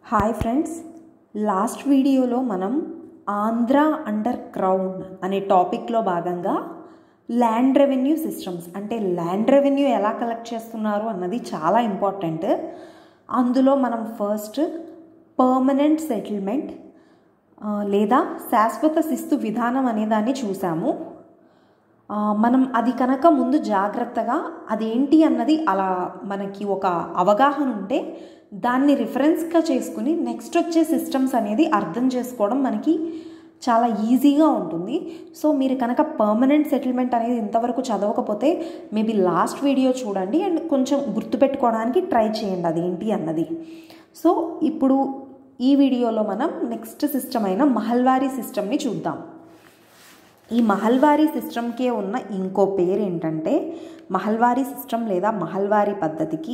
hi friends last వీడియోలో మనం Andhra under ground అనే టాపిక్లో భాగంగా ల్యాండ్ రెవెన్యూ సిస్టమ్స్ అంటే ల్యాండ్ రెవెన్యూ ఎలా కలెక్ట్ చేస్తున్నారు అన్నది చాలా ఇంపార్టెంట్ అందులో మనం ఫస్ట్ పర్మనెంట్ సెటిల్మెంట్ లేదా శాశ్వత శిస్తు విధానం అనే దాన్ని చూసాము ఆ, మనం అది కనుక ముందు జాగ్రత్తగా అదేంటి అన్నది అలా మనకి ఒక అవగాహన ఉంటే దాన్ని రిఫరెన్స్గా చేసుకుని నెక్స్ట్ వచ్చే సిస్టమ్స్ అనేది అర్థం చేసుకోవడం మనకి చాలా ఈజీగా ఉంటుంది సో మీరు కనుక పర్మనెంట్ సెటిల్మెంట్ అనేది ఇంతవరకు చదవకపోతే మేబీ లాస్ట్ వీడియో చూడండి అండ్ కొంచెం గుర్తుపెట్టుకోవడానికి ట్రై చేయండి అదేంటి అన్నది సో ఇప్పుడు ఈ వీడియోలో మనం నెక్స్ట్ సిస్టమ్ అయిన మహల్వారీ సిస్టమ్ని చూద్దాం ఈ మహల్వారీ సిస్టమ్కే ఉన్న ఇంకో పేరు ఏంటంటే మహల్వారీ సిస్టమ్ లేదా మహల్వారీ పద్ధతికి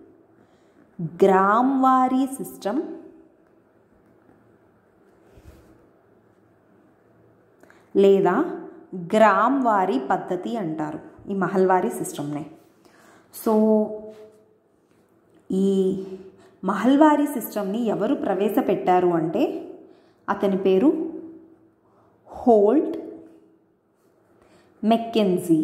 గ్రామ్వారీ సిస్టమ్ లేదా గ్రామ్వారీ పద్ధతి అంటారు ఈ మహల్వారీ సిస్టమ్నే సో ఈ మహల్వారీ సిస్టమ్ని ఎవరు ప్రవేశపెట్టారు అంటే అతని పేరు హోల్ట్ మెక్కెన్జీ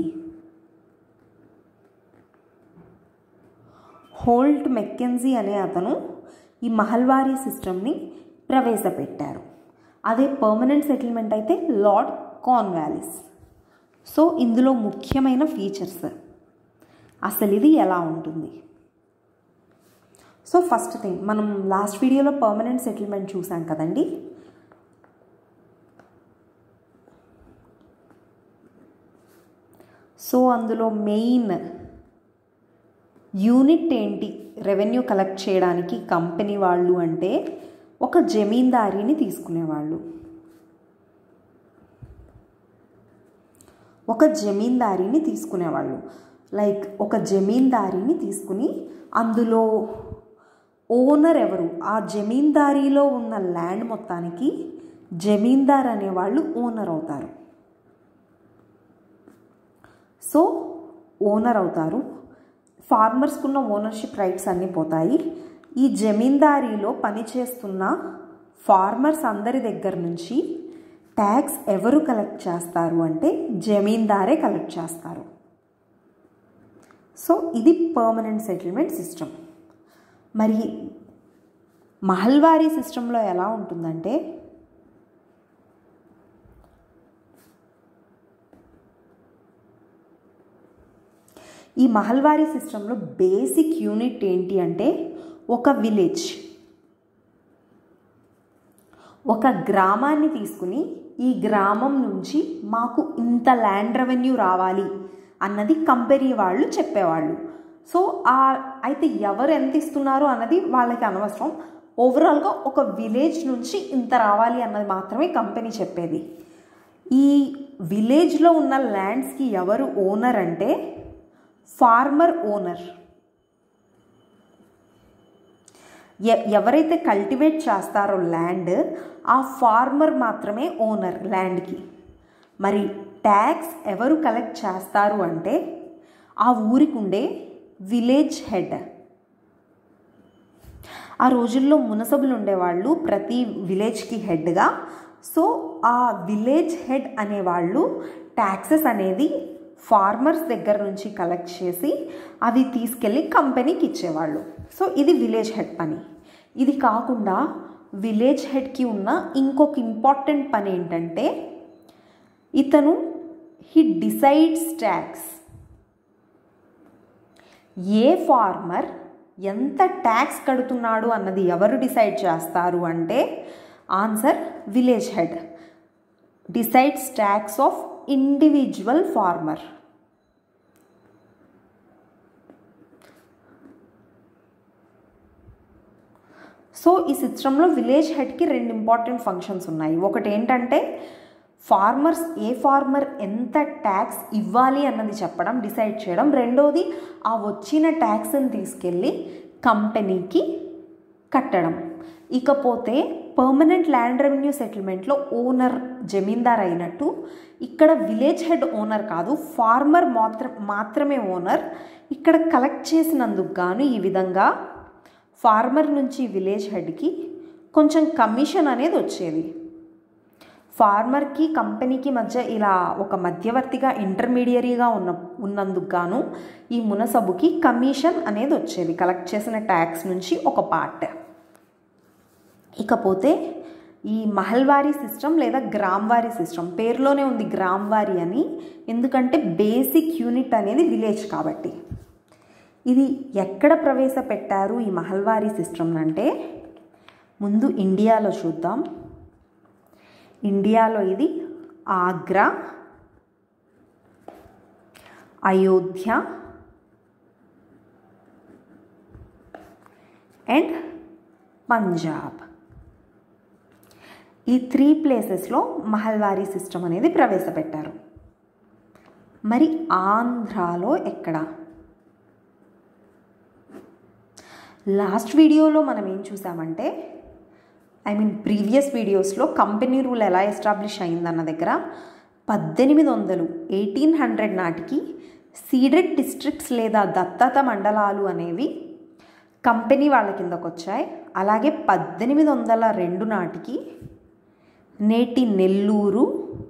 హోల్ట్ మెక్కెన్జీ అనే అతను ఈ మహల్వారీ సిస్టమ్ని ప్రవేశపెట్టారు అదే పర్మనెంట్ సెటిల్మెంట్ అయితే లార్డ్ కాన్వాలిస్ సో ఇందులో ముఖ్యమైన ఫీచర్స్ అసలు ఇది ఎలా ఉంటుంది సో ఫస్ట్ థింగ్ మనం లాస్ట్ వీడియోలో పర్మనెంట్ సెటిల్మెంట్ చూసాం కదండి సో అందులో మెయిన్ యూనిట్ ఏంటి రెవెన్యూ కలెక్ట్ చేయడానికి కంపెనీ వాళ్ళు అంటే ఒక జమీందారీని తీసుకునేవాళ్ళు ఒక జమీందారీని తీసుకునేవాళ్ళు లైక్ ఒక జమీందారీని తీసుకుని అందులో ఓనర్ ఎవరు ఆ జమీందారీలో ఉన్న ల్యాండ్ మొత్తానికి జమీందార్ అనేవాళ్ళు ఓనర్ అవుతారు సో ఓనర్ అవుతారు ఫార్మర్స్కి ఉన్న ఓనర్షిప్ రైట్స్ అన్నీ పోతాయి ఈ జమీందారీలో పనిచేస్తున్న ఫార్మర్స్ అందరి దగ్గర నుంచి ట్యాక్స్ ఎవరు కలెక్ట్ చేస్తారు అంటే జమీందారే కలెక్ట్ చేస్తారు సో ఇది పర్మనెంట్ సెటిల్మెంట్ సిస్టమ్ మరి మహల్వారీ సిస్టంలో ఎలా ఉంటుందంటే ఈ మహల్వారీ సిస్టంలో బేసిక్ యూనిట్ ఏంటి అంటే ఒక విలేజ్ ఒక గ్రామాన్ని తీసుకుని ఈ గ్రామం నుంచి మాకు ఇంత ల్యాండ్ రెవెన్యూ రావాలి అన్నది కంపెనీ వాళ్ళు చెప్పేవాళ్ళు సో ఆ అయితే ఎవరు ఎంత ఇస్తున్నారో అన్నది వాళ్ళకి అనవసరం ఓవరాల్గా ఒక విలేజ్ నుంచి ఇంత రావాలి అన్నది మాత్రమే కంపెనీ చెప్పేది ఈ విలేజ్లో ఉన్న ల్యాండ్స్కి ఎవరు ఓనర్ అంటే ఫార్మర్ ఓనర్ ఎ- ఎవరైతే కల్టివేట్ చేస్తారో ల్యాండ్ ఆ ఫార్మర్ మాత్రమే ఓనర్ ల్యాండ్కి మరి ట్యాక్స్ ఎవరు కలెక్ట్ చేస్తారు అంటే ఆ ఊరికి ఉండే విలేజ్ హెడ్ ఆ రోజుల్లో మునసబులు ఉండేవాళ్ళు ప్రతి విలేజ్కి హెడ్గా సో ఆ విలేజ్ హెడ్ అనేవాళ్ళు ట్యాక్సెస్ అనేది ఫార్మర్స్ దగ్గర నుంచి కలెక్ట్ చేసి అవి తీసుకెళ్ళి కంపెనీకి ఇచ్చేవాళ్ళు సో ఇది విలేజ్ హెడ్ పని ఇది కాకుండా విలేజ్ హెడ్కి ఉన్న ఇంకొక ఇంపార్టెంట్ పని ఏంటంటే ఇతను he decides tax a farmer ఎంత ట్యాక్స్ కడుతున్నాడు అన్నది ఎవరు డిసైడ్ చేస్తారు అంటే answer village head decides tax of individual farmer so ఈ సిస్టంలో విలేజ్ హెడ్కి రెండు ఇంపార్టెంట్ ఫంక్షన్స్ ఉన్నాయి ఒకటి ఏంటంటే ఫార్మర్స్ ఏ ఫార్మర్ ఎంత ట్యాక్స్ ఇవ్వాలి అన్నది చెప్పడం డిసైడ్ చేయడం రెండోది ఆ వచ్చిన ట్యాక్స్ని తీసుకెళ్ళి కంపెనీకి కట్టడం ఇకపోతే పర్మనెంట్ ల్యాండ్ రెవెన్యూ సెటిల్మెంట్లో ఓనర్ జమీందార్ అయినట్టు ఇక్కడ విలేజ్ హెడ్ ఓనర్ కాదు ఫార్మర్ మాత్ర మాత్రమే ఓనర్ ఇక్కడ కలెక్ట్ చేసినందుకు గాను ఈ విధంగా ఫార్మర్ నుంచి విలేజ్ హెడ్కి కొంచెం కమిషన్ అనేది వచ్చేది ఫార్మర్కి కంపెనీకి మధ్య ఇలా ఒక మధ్యవర్తిగా ఇంటర్మీడియరీగా ఉన్న ఉన్నందుకు గాను ఈ మునసబుకి కమిషన్ అనేది వచ్చేది కలెక్ట్ చేసిన ట్యాక్స్ నుంచి ఒక పార్ట్ ఇకపోతే ఈ మహల్వారీ సిస్టమ్ లేదా గ్రామ్వారీ సిస్టమ్ పేరులోనే ఉంది గ్రామ్వారీ అని ఎందుకంటే బేసిక్ యూనిట్ అనేది విలేజ్ కాబట్టి ఇది ఎక్కడ ప్రవేశపెట్టారు ఈ మహల్వారీ సిస్టమ్ అంటే ముందు ఇండియాలో చూద్దాం ఇండియాలో ఇది ఆగ్రా అయోధ్య అండ్ పంజాబ్ ఈ త్రీ ప్లేసెస్లో మహల్వారీ సిస్టమ్ అనేది ప్రవేశపెట్టారు మరి ఆంధ్రాలో ఎక్కడ లాస్ట్ వీడియోలో మనం ఏం చూసామంటే ఐ మీన్ ప్రీవియస్ వీడియోస్లో కంపెనీ రూల్ ఎలా ఎస్టాబ్లిష్ అయిందన్న దగ్గర పద్దెనిమిది వందలు ఎయిటీన్ హండ్రెడ్ నాటికి సీడెడ్ డిస్ట్రిక్ట్స్ లేదా దత్తత మండలాలు అనేవి కంపెనీ వాళ్ళ కిందకు వచ్చాయి అలాగే పద్దెనిమిది వందల రెండు నాటికి నేటి నెల్లూరు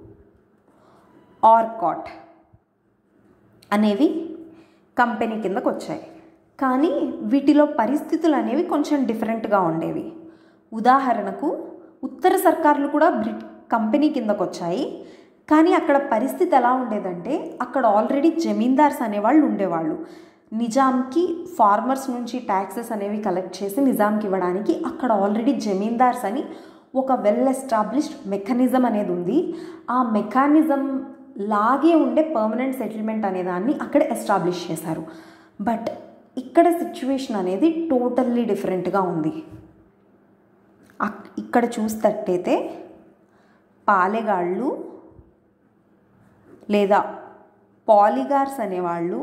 ఆర్కాట్ అనేవి కంపెనీ కిందకు వచ్చాయి కానీ వీటిలో పరిస్థితులు అనేవి కొంచెం డిఫరెంట్గా ఉండేవి ఉదాహరణకు ఉత్తర సర్కార్లు కూడా బ్రిట్ కంపెనీ కిందకు వచ్చాయి కానీ అక్కడ పరిస్థితి ఎలా ఉండేదంటే అక్కడ ఆల్రెడీ జమీందార్స్ అనేవాళ్ళు ఉండేవాళ్ళు నిజాంకి ఫార్మర్స్ నుంచి ట్యాక్సెస్ అనేవి కలెక్ట్ చేసి నిజాంకి ఇవ్వడానికి అక్కడ ఆల్రెడీ జమీందార్స్ అని ఒక వెల్ ఎస్టాబ్లిష్డ్ మెకానిజం అనేది ఉంది ఆ మెకానిజం లాగే ఉండే పర్మనెంట్ సెటిల్మెంట్ అనే దాన్ని అక్కడ ఎస్టాబ్లిష్ చేశారు బట్ ఇక్కడ సిచ్యువేషన్ అనేది టోటల్లీ డిఫరెంట్గా ఉంది ఇక్కడ చూస్తట్టయితే పాలెగాళ్ళు లేదా పాలిగార్స్ అనేవాళ్ళు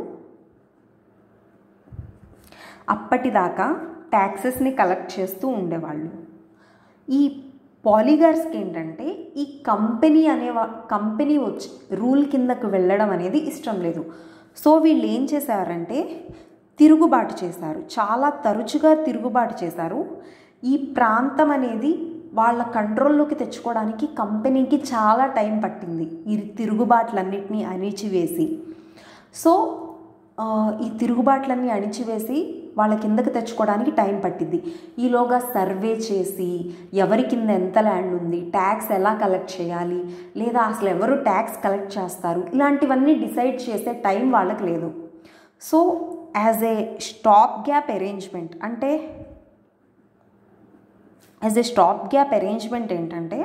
అప్పటిదాకా ట్యాక్సెస్ని కలెక్ట్ చేస్తూ ఉండేవాళ్ళు ఈ పాలిగార్స్కి ఏంటంటే ఈ కంపెనీ అనే కంపెనీ వచ్చి రూల్ కిందకు వెళ్ళడం అనేది ఇష్టం లేదు సో వీళ్ళు ఏం చేశారంటే తిరుగుబాటు చేశారు చాలా తరచుగా తిరుగుబాటు చేశారు ఈ ప్రాంతం అనేది వాళ్ళ కంట్రోల్లోకి తెచ్చుకోవడానికి కంపెనీకి చాలా టైం పట్టింది ఈ తిరుగుబాట్లన్నింటినీ అణిచివేసి సో ఈ తిరుగుబాట్లన్నీ అణిచివేసి వాళ్ళ కిందకి తెచ్చుకోవడానికి టైం పట్టింది ఈలోగా సర్వే చేసి ఎవరి కింద ఎంత ల్యాండ్ ఉంది ట్యాక్స్ ఎలా కలెక్ట్ చేయాలి లేదా అసలు ఎవరు ట్యాక్స్ కలెక్ట్ చేస్తారు ఇలాంటివన్నీ డిసైడ్ చేసే టైం వాళ్ళకి లేదు so as a stop gap arrangement అంటే as a stop gap arrangement ఏంటంటే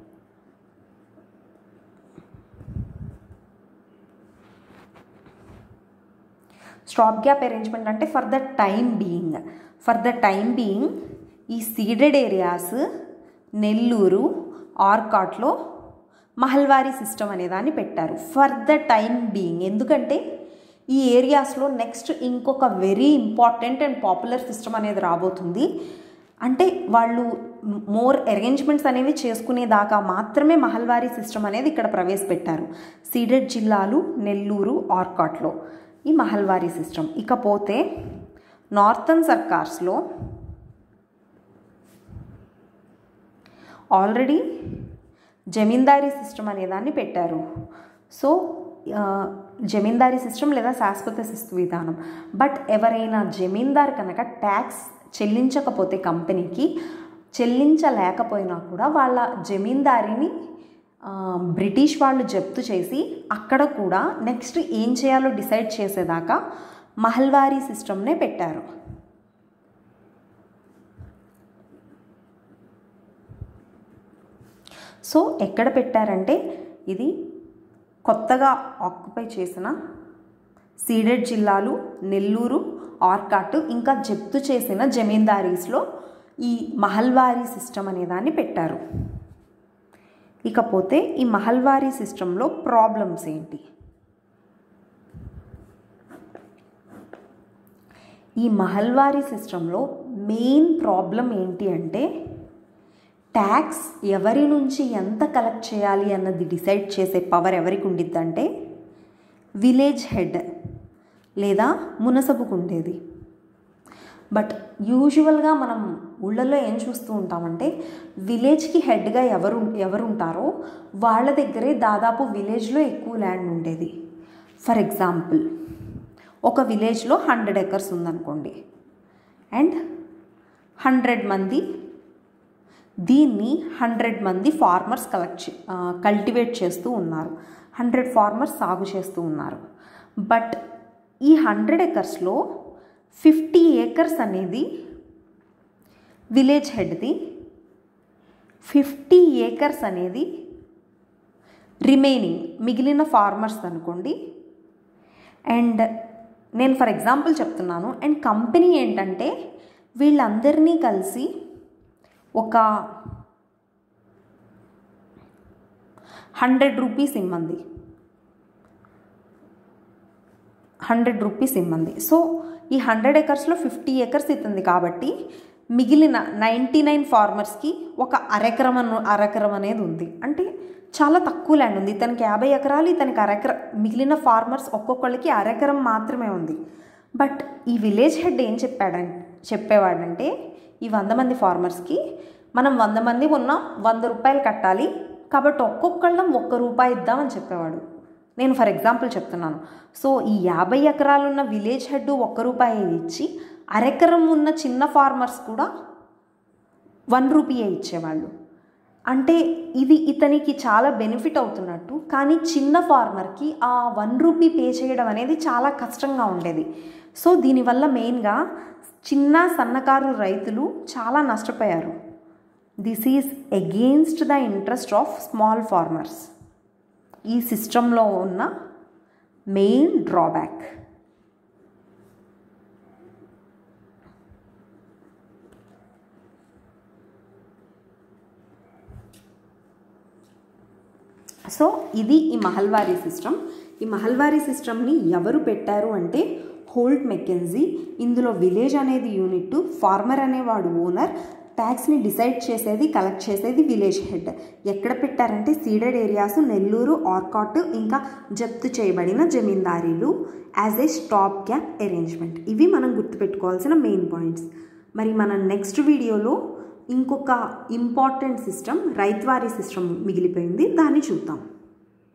స్టాప్ గ్యాప్ అరేంజ్మెంట్ అంటే for the time being for the time being ఈ సీడెడ్ ఏరియాస్ నెల్లూరు ఆర్కాట్లో మహల్వారీ సిస్టమ్ అనే దాన్ని పెట్టారు ఫర్ ద టైమ్ బీయింగ్ ఎందుకంటే ఈ ఏరియాస్లో నెక్స్ట్ ఇంకొక very important and popular system అనేది రాబోతుంది అంటే వాళ్ళు మోర్ అరేంజ్మెంట్స్ అనేవి చేసుకునేదాకా మాత్రమే మహల్వారీ సిస్టమ్ అనేది ఇక్కడ ప్రవేశపెట్టారు సీడెడ్ జిల్లాలు నెల్లూరు ఆర్కాట్లో ఈ మహల్వారీ సిస్టమ్ ఇకపోతే నార్థన్ సర్కార్స్లో ఆల్రెడీ జమీందారీ సిస్టమ్ అనేదాన్ని పెట్టారు సో జమీందారీ సిస్టమ్ లేదా శాశ్వత శిస్తు విధానం బట్ ఎవరైనా జమీందార్ కనుక ట్యాక్స్ చెల్లించకపోతే కంపెనీకి చెల్లించలేకపోయినా కూడా వాళ్ళ జమీందారీని బ్రిటిష్ వాళ్ళు జప్తు చేసి అక్కడ కూడా నెక్స్ట్ ఏం చేయాలో డిసైడ్ చేసేదాకా మహల్వారీ సిస్టమ్నే పెట్టారు సో ఎక్కడ పెట్టారంటే ఇది కొత్తగా ఆక్యుపై చేసిన సీడెడ్ జిల్లాలు నెల్లూరు ఆర్కాట్ ఇంకా జప్తు చేసిన జమీందారీస్లో ఈ మహల్వారీ సిస్టమ్ అనేదాన్ని పెట్టారు ఇకపోతే ఈ మహల్వారీ సిస్టంలో ప్రాబ్లమ్స్ ఏంటి ఈ మహల్వారీ సిస్టంలో మెయిన్ ప్రాబ్లం ఏంటి అంటే ట్యాక్స్ ఎవరి నుంచి ఎంత కలెక్ట్ చేయాలి అన్నది డిసైడ్ చేసే పవర్ ఎవరికి ఉండిద్దంటే విలేజ్ హెడ్ లేదా మునసబుకు ఉండేది బట్ యూజువల్గా మనం ఊళ్ళల్లో ఏం చూస్తూ ఉంటామంటే విలేజ్కి హెడ్గా ఎవరు ఎవరు ఉంటారో వాళ్ళ దగ్గరే దాదాపు విలేజ్లో ఎక్కువ ల్యాండ్ ఉండేది ఫర్ ఎగ్జాంపుల్ ఒక విలేజ్లో హండ్రెడ్ ఎకర్స్ ఉందనుకోండి అండ్ హండ్రెడ్ మంది దీన్ని హండ్రెడ్ మంది ఫార్మర్స్ కలెక్ట్ కల్టివేట్ చేస్తూ ఉన్నారు హండ్రెడ్ ఫార్మర్స్ సాగు చేస్తూ ఉన్నారు బట్ ఈ హండ్రెడ్ ఎకర్స్లో ఫిఫ్టీ ఏకర్స్ అనేది విలేజ్ హెడ్ది ఫిఫ్టీ ఏకర్స్ అనేది రిమైనింగ్ మిగిలిన ఫార్మర్స్ అనుకోండి అండ్ నేను ఫర్ ఎగ్జాంపుల్ చెప్తున్నాను అండ్ కంపెనీ ఏంటంటే వీళ్ళందరినీ కలిసి ఒక హండ్రెడ్ రూపీస్ ఇమ్మంది హండ్రెడ్ రూపీస్ ఇమ్మంది సో ఈ హండ్రెడ్ ఎకర్స్లో ఫిఫ్టీ ఎకర్స్ ఇస్తుంది కాబట్టి మిగిలిన నైంటీ నైన్ ఫార్మర్స్కి ఒక అరెకరం అను అరెకరం అనేది ఉంది అంటే చాలా తక్కువ ల్యాండ్ ఉంది ఇతనికి యాభై ఎకరాలు ఇతనికి అరెకర మిగిలిన ఫార్మర్స్ ఒక్కొక్కళ్ళకి అరెకరం మాత్రమే ఉంది బట్ ఈ విలేజ్ హెడ్ ఏం చెప్పాడంటే చెప్పేవాడంటే ఈ వంద మంది ఫార్మర్స్కి మనం వంద మంది ఉన్నాం వంద రూపాయలు కట్టాలి కాబట్టి ఒక్కొక్కళ్ళం ఒక్క రూపాయి ఇద్దామని చెప్పేవాడు నేను ఫర్ ఎగ్జాంపుల్ చెప్తున్నాను సో ఈ యాభై ఎకరాలున్న విలేజ్ హెడ్ ఒక్క రూపాయి ఇచ్చి అరెకరం ఉన్న చిన్న ఫార్మర్స్ కూడా వన్ రూపీయే ఇచ్చేవాళ్ళు అంటే ఇది ఇతనికి చాలా బెనిఫిట్ అవుతున్నట్టు కానీ చిన్న ఫార్మర్కి ఆ వన్ రూపీ పే చేయడం అనేది చాలా కష్టంగా ఉండేది సో దీనివల్ల మెయిన్గా చిన్న సన్నకారు రైతులు చాలా నష్టపోయారు this is against the interest of small farmers ఈ సిస్టంలో ఉన్న మెయిన్ డ్రాబ్యాక్ సో ఇది ఈ మహల్వారీ సిస్టమ్ ఈ మహల్వారీ సిస్టమ్ని ఎవరు పెట్టారు అంటే హోల్ట్ మెకెన్జీ ఇందులో విలేజ్ అనేది యూనిట్ ఫార్మర్ అనేవాడు ఓనర్ ట్యాక్స్ని డిసైడ్ చేసేది కలెక్ట్ చేసేది విలేజ్ హెడ్ ఎక్కడ పెట్టారంటే సీడెడ్ ఏరియాస్ నెల్లూరు ఆర్కాట్ ఇంకా జప్తు చేయబడిన జమీందారీలు as a stop gap arrangement ఇవి మనం గుర్తుపెట్టుకోవాల్సిన మెయిన్ పాయింట్స్ మరి మన నెక్స్ట్ వీడియోలో ఇంకొక ఇంపార్టెంట్ సిస్టమ్ రైత్వారీ సిస్టమ్ మిగిలిపోయింది దాన్ని చూద్దాం